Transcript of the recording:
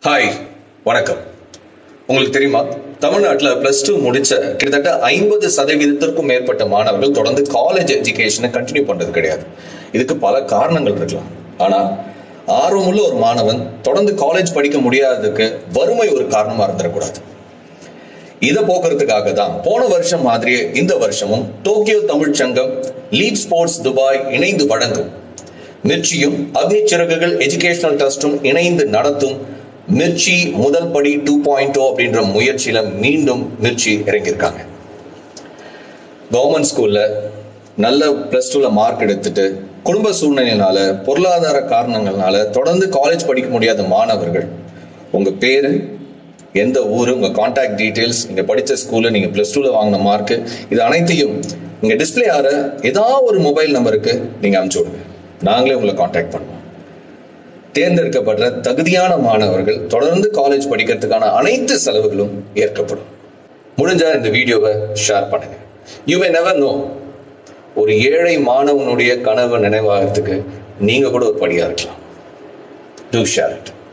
hi வணக்கம் உங்களுக்கு தெரியுமா தமிழ்நாட்டில் பிளஸ் டூ முடிச்ச கிட்டத்தட்ட ஐம்பது சதவீதத்திற்கும் மேற்பட்ட மாணவர்கள் தொடர்ந்து காலேஜ் எஜுகேஷனை கண்டினியூ பண்றது கிடையாது இதுக்கு பல காரணங்கள் இருக்கலாம் ஆனா ஆர்வமுள்ள ஒரு மாணவன் தொடர்ந்து காலேஜ் படிக்க முடியாததுக்கு வறுமை ஒரு காரணமா இருந்துடக்கூடாது இதை போக்குறதுக்காக தான் போன வருஷம் மாதிரியே இந்த வருஷமும் டோக்கியோ தமிழ்ச் சங்கம் லீப் ஸ்போர்ட்ஸ் துபாய் இணைந்து வழங்கும் மிர்ச்சியும் அக்னி சிறகுகள் எஜுகேஷனல் ட்ரஸ்டும் இணைந்து நடத்தும் மிர்ச்சி முதல் படி டூ பாயிண்ட் அப்படின்ற முயற்சியில மீண்டும் மிர்ச்சி இறங்கியிருக்காங்க கவர்மெண்ட் ஸ்கூல்ல நல்ல பிளஸ் டூல மார்க் எடுத்துட்டு குடும்ப சூழ்நிலையினால பொருளாதார காரணங்கள்னால தொடர்ந்து காலேஜ் படிக்க முடியாத மாணவர்கள் உங்க பேரு எந்த ஊரு உங்க கான்டாக்ட் டீடைல்ஸ் நீங்க படிச்ச ஸ்கூல்ல நீங்க பிளஸ் டூல வாங்கின மார்க் இது அனைத்தையும் இங்க டிஸ்பிளே ஆற ஏதாவது ஒரு மொபைல் நம்பருக்கு நீங்க அனுப்பிச்சு விடுங்க நாங்களே உங்களை கான்டாக்ட் பண்ணுவோம் தேர்ந்தெடுக்கப்படுற தகுதியான மாணவர்கள் தொடர்ந்து காலேஜ் படிக்கிறதுக்கான அனைத்து செலவுகளும் ஏற்கப்படும் முடிஞ்சா இந்த வீடியோவை ஷேர் பண்ணுங்க யூ மே நெவர் நோ ஒரு ஏழை மாணவனுடைய கனவு நினைவாகிறதுக்கு நீங்க கூட ஒரு படியா இருக்கலாம் டூ ஷேர் இட்